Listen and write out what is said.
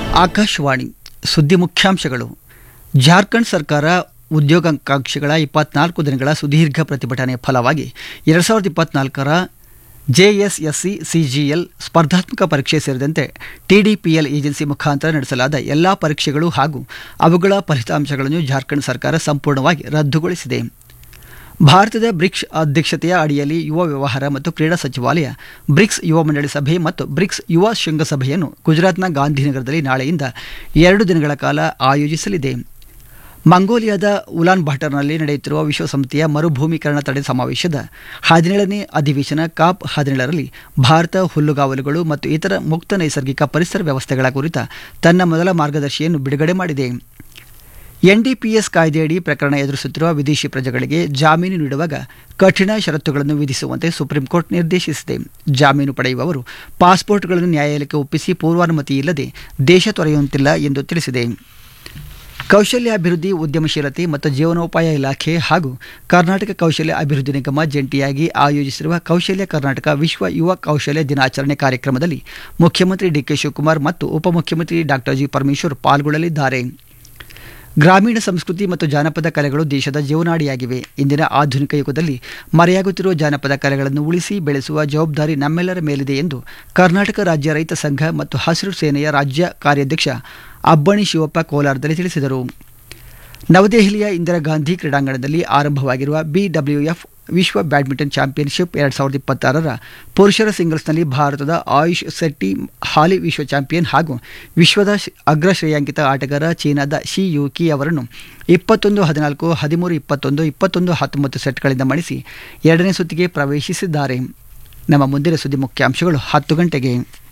ಆಕಾಶವಾಣಿ ಸುದ್ದಿ ಮುಖ್ಯಾಂಶಗಳು ಜಾರ್ಖಂಡ್ ಸರ್ಕಾರ ಉದ್ಯೋಗಾಕಾಂಕ್ಷಿಗಳ ಇಪ್ಪತ್ನಾಲ್ಕು ದಿನಗಳ ಸುದೀರ್ಘ ಪ್ರತಿಭಟನೆ ಫಲವಾಗಿ ಎರಡು ಸಾವಿರದ ಇಪ್ಪತ್ನಾಲ್ಕರ ಜೆಎಸ್ಎಸ್ಸಿ ಸಿಜಿಎಲ್ ಸ್ಪರ್ಧಾತ್ಮಕ ಪರೀಕ್ಷೆ ಸೇರಿದಂತೆ ಟಿಡಿಪಿಎಲ್ ಏಜೆನ್ಸಿ ಮುಖಾಂತರ ನಡೆಸಲಾದ ಎಲ್ಲಾ ಪರೀಕ್ಷೆಗಳು ಹಾಗೂ ಅವುಗಳ ಫಲಿತಾಂಶಗಳನ್ನು ಜಾರ್ಖಂಡ್ ಸರ್ಕಾರ ಸಂಪೂರ್ಣವಾಗಿ ರದ್ದುಗೊಳಿಸಿದೆ ಭಾರತದ ಬ್ರಿಕ್ಸ್ ಅಧ್ಯಕ್ಷತೆಯ ಅಡಿಯಲ್ಲಿ ಯುವ ವ್ಯವಹಾರ ಮತ್ತು ಕ್ರೀಡಾ ಸಚಿವಾಲಯ ಬ್ರಿಕ್ಸ್ ಯುವ ಮಂಡಳಿ ಸಭೆ ಮತ್ತು ಬ್ರಿಕ್ಸ್ ಯುವ ಶೃಂಗಸಭೆಯನ್ನು ಗುಜರಾತ್ನ ಗಾಂಧಿನಗರದಲ್ಲಿ ನಾಳೆಯಿಂದ ಎರಡು ದಿನಗಳ ಕಾಲ ಆಯೋಜಿಸಲಿದೆ ಮಂಗೋಲಿಯಾದ ಉಲಾನ್ ಬಾಟರ್ನಲ್ಲಿ ನಡೆಯುತ್ತಿರುವ ವಿಶ್ವಸಂಸ್ಥೆಯ ಮರುಭೂಮೀಕರಣ ತಡೆ ಸಮಾವೇಶದ ಹದಿನೇಳನೇ ಅಧಿವೇಶನ ಕಾಪ್ ಹದಿನೇಳರಲ್ಲಿ ಭಾರತ ಹುಲ್ಲುಗಾವಲುಗಳು ಮತ್ತು ಇತರ ಮುಕ್ತ ನೈಸರ್ಗಿಕ ಪರಿಸರ ವ್ಯವಸ್ಥೆಗಳ ಕುರಿತ ತನ್ನ ಮೊದಲ ಮಾರ್ಗದರ್ಶಿಯನ್ನು ಬಿಡುಗಡೆ ಮಾಡಿದೆ ಎನ್ಡಿಪಿಎಸ್ ಕಾಯ್ದೆಯಡಿ ಪ್ರಕರಣ ಎದುರಿಸುತ್ತಿರುವ ವಿದೇಶಿ ಪ್ರಜೆಗಳಿಗೆ ಜಾಮೀನು ನೀಡುವಾಗ ಕಠಿಣ ಷರತ್ತುಗಳನ್ನು ವಿಧಿಸುವಂತೆ ಸುಪ್ರೀಂಕೋರ್ಟ್ ನಿರ್ದೇಶಿಸಿದೆ ಜಾಮೀನು ಪಡೆಯುವವರು ಪಾಸ್ಪೋರ್ಟ್ಗಳನ್ನು ನ್ಯಾಯಾಲಯಕ್ಕೆ ಒಪ್ಪಿಸಿ ಪೂರ್ವಾನುಮತಿ ಇಲ್ಲದೆ ದೇಶ ತೊರೆಯುವಂತಿಲ್ಲ ಎಂದು ತಿಳಿಸಿದೆ ಕೌಶಲ್ಯಾಭಿವೃದ್ಧಿ ಉದ್ಯಮಶೀಲತೆ ಮತ್ತು ಜೀವನೋಪಾಯ ಇಲಾಖೆ ಹಾಗೂ ಕರ್ನಾಟಕ ಕೌಶಲ್ಯ ಅಭಿವೃದ್ಧಿ ನಿಗಮ ಜಂಟಿಯಾಗಿ ಆಯೋಜಿಸಿರುವ ಕೌಶಲ್ಯ ಕರ್ನಾಟಕ ವಿಶ್ವ ಯುವ ಕೌಶಲ್ಯ ದಿನಾಚರಣೆ ಕಾರ್ಯಕ್ರಮದಲ್ಲಿ ಮುಖ್ಯಮಂತ್ರಿ ಡಿಕೆ ಶಿವಕುಮಾರ್ ಮತ್ತು ಉಪಮುಖ್ಯಮಂತ್ರಿ ಡಾಕ್ಟರ್ ಜಿ ಪರಮೇಶ್ವರ್ ಪಾಲ್ಗೊಳ್ಳಲಿದ್ದಾರೆ ಗ್ರಾಮೀಣ ಸಂಸ್ಕೃತಿ ಮತ್ತು ಜಾನಪದ ಕಲೆಗಳು ದೇಶದ ಜೀವನಾಡಿಯಾಗಿವೆ ಇಂದಿನ ಆಧುನಿಕ ಯುಗದಲ್ಲಿ ಮರೆಯಾಗುತ್ತಿರುವ ಜಾನಪದ ಕಲೆಗಳನ್ನು ಉಳಿಸಿ ಬೆಳೆಸುವ ಜವಾಬ್ದಾರಿ ನಮ್ಮೆಲ್ಲರ ಮೇಲಿದೆ ಎಂದು ಕರ್ನಾಟಕ ರಾಜ್ಯ ರೈತ ಸಂಘ ಮತ್ತು ಹಸಿರು ಸೇನೆಯ ರಾಜ್ಯ ಕಾರ್ಯಾಧ್ಯಕ್ಷ ಅಬ್ಬಣಿ ಶಿವಪ್ಪ ಕೋಲಾರದಲ್ಲಿ ತಿಳಿಸಿದರು ನವದೆಹಲಿಯ ಇಂದಿರಾ ಗಾಂಧಿ ಕ್ರೀಡಾಂಗಣದಲ್ಲಿ ಆರಂಭವಾಗಿರುವ ಬಿಡಬ್ಲ್ಯೂಎಫ್ ವಿಶ್ವ ಬ್ಯಾಡ್ಮಿಂಟನ್ ಚಾಂಪಿಯನ್ಶಿಪ್ ಎರಡು ಸಾವಿರದ ಇಪ್ಪತ್ತಾರರ ಪುರುಷರ ಸಿಂಗಲ್ಸ್ನಲ್ಲಿ ಭಾರತದ ಆಯುಷ್ ಶೆಟ್ಟಿ ಹಾಲಿ ವಿಶ್ವ ಚಾಂಪಿಯನ್ ಹಾಗೂ ವಿಶ್ವದ ಅಗ್ರ ಶ್ರೇಯಾಂಕಿತ ಆಟಗಾರ ಚೀನಾದ ಶಿ ಯುಕಿ ಅವರನ್ನು ಇಪ್ಪತ್ತೊಂದು ಹದಿನಾಲ್ಕು ಹದಿಮೂರು ಇಪ್ಪತ್ತೊಂದು ಇಪ್ಪತ್ತೊಂದು ಹತ್ತೊಂಬತ್ತು ಸೆಟ್ಗಳಿಂದ ಮಣಿಸಿ ಎರಡನೇ ಸುತ್ತಿಗೆ ಪ್ರವೇಶಿಸಿದ್ದಾರೆ ನಮ್ಮ ಮುಂದಿನ ಸುದ್ದಿ ಮುಖ್ಯಾಂಶಗಳು ಹತ್ತು ಗಂಟೆಗೆ